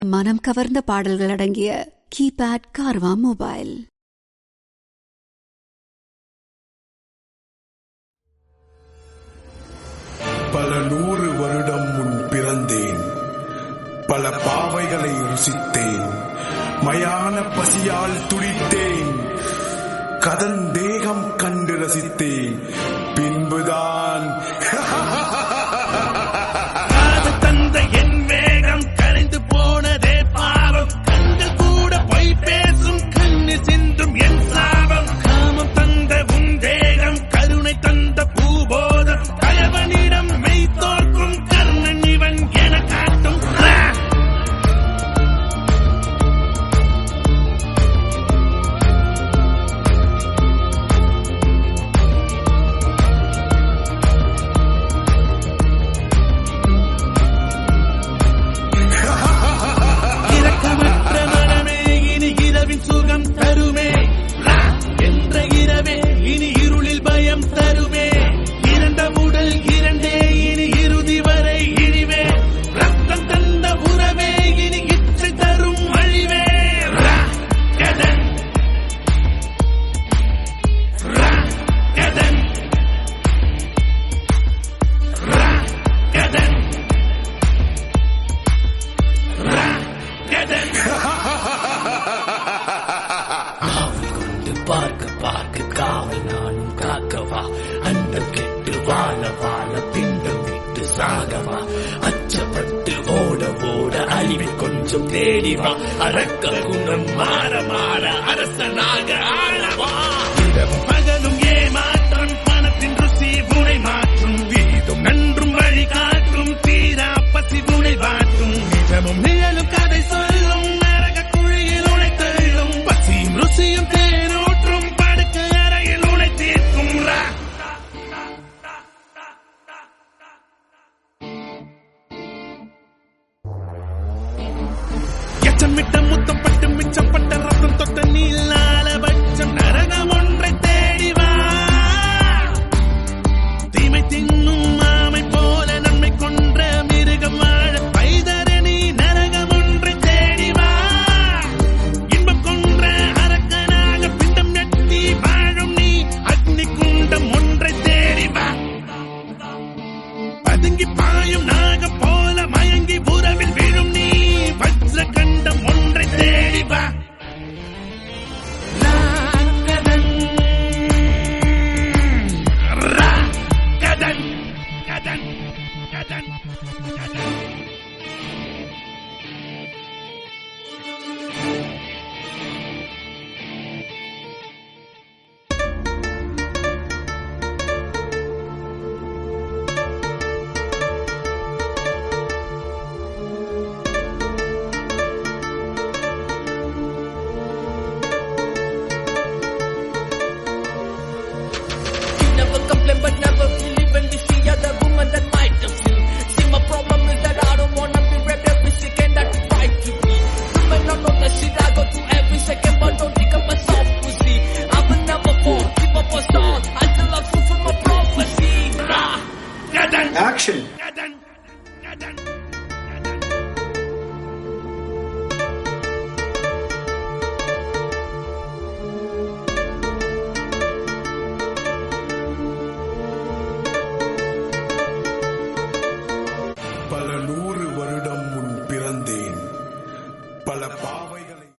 மனம் கவர்ந்த பாடல்கள் அடங்கிய கீபேட் கார்வா மொபைல் பல நூறு வருடம் முன் பிறந்தேன் பல பாவைகளை ருசித்தேன் மயான பசியால் துடித்தேன் கதன் தேகம் கண்டு ரசித்தேன் பின்புதான் காது தந்த என் வேகம் கரைந்து போனதே பாவம் கண்கள் கூட பொய் பேசும் கண்ணு சிந்தும் என் சாபம் காமம் தந்த உன் தேகம் கருணை தந்த பூபோதம் கயவனிடம் மெய் தோற்கும் கர்ணன் இவன் என காட்டும் ரா! இரக்கமற்ற மனமே இனி இரவின் சுகம் தருமே ரா! என்ற இரவே இனி இருளில் பயம் தருமே இரண்ட உடல் இரண்டே இனி இறுதி வரை இனிவே ரத்தம் தந்த உறவே இனி இச்சை தரும் அழிவே ரா! கதன் ரா! கதன் ரா! கதன் ரா! கதன் கொண்டு பார்க்க பார்க்க காவல் நானும் காக்கவா அண்டம் கெட்டு வாழ வாழ பிண்டம் விட்டு சாகவா அச்சப்பட்டு ஓட ஓட அழிவை கொஞ்சம் தேடிவா அறக்க குணம் மாற மாற அரசனாக ஆளவா இரவும் பகலும் ஏமாற்றம் பணத்தின் ருசி புனை மாற்றும் வீதும் நன்றும் வழி காட்டும் தீரா பசி புனை வாட்டும் நிஜமும் நிழலும் கதை சொல்லும் நரக குழியில் உனை தள்ளும் பசியும் ருசியும் தேனூற்றும் படுக்க அறையில் உனை தீர்க்கும் ரா எச்சமிட்ட முத்தப்பட்டு மிச்சப்பட்ட ரத்தம் தொட்ட நீலால பட்சம் நரகம் ஒன்றை தேடி வா தீமை தின்னும் மாமை போல நன்மை கொன்ற மிருகம் வாழ பைதரணி நரகம் ஒன்றை தேடி வா இன்பம் கொன்ற அரக்கனாக பிண்டம் நட்டி வாழும் நீ அக்னி குண்டம் ஒன்றை தேடி வா பதுங்கி பாயும் நாகம் போல மயங்கி உறவில் விழும் நீ வஜ்ர கண்டம் ஒன்றை தேடி வா கதன் கதன் கதன் கதன் கதன் We never complain but never believe when we see other woman that might have seen. See my problem is that I don't wanna be raped every second that you fight to be. Women don't know the shit I go through every second but don't think I'm a soft pussy. I will never fall, give up or stall until I fulfill my prophecy. Rah! கதன் action கதன் கதன் பல நூறு வருடம் முன் பிறந்தேன் பல பாவைகள்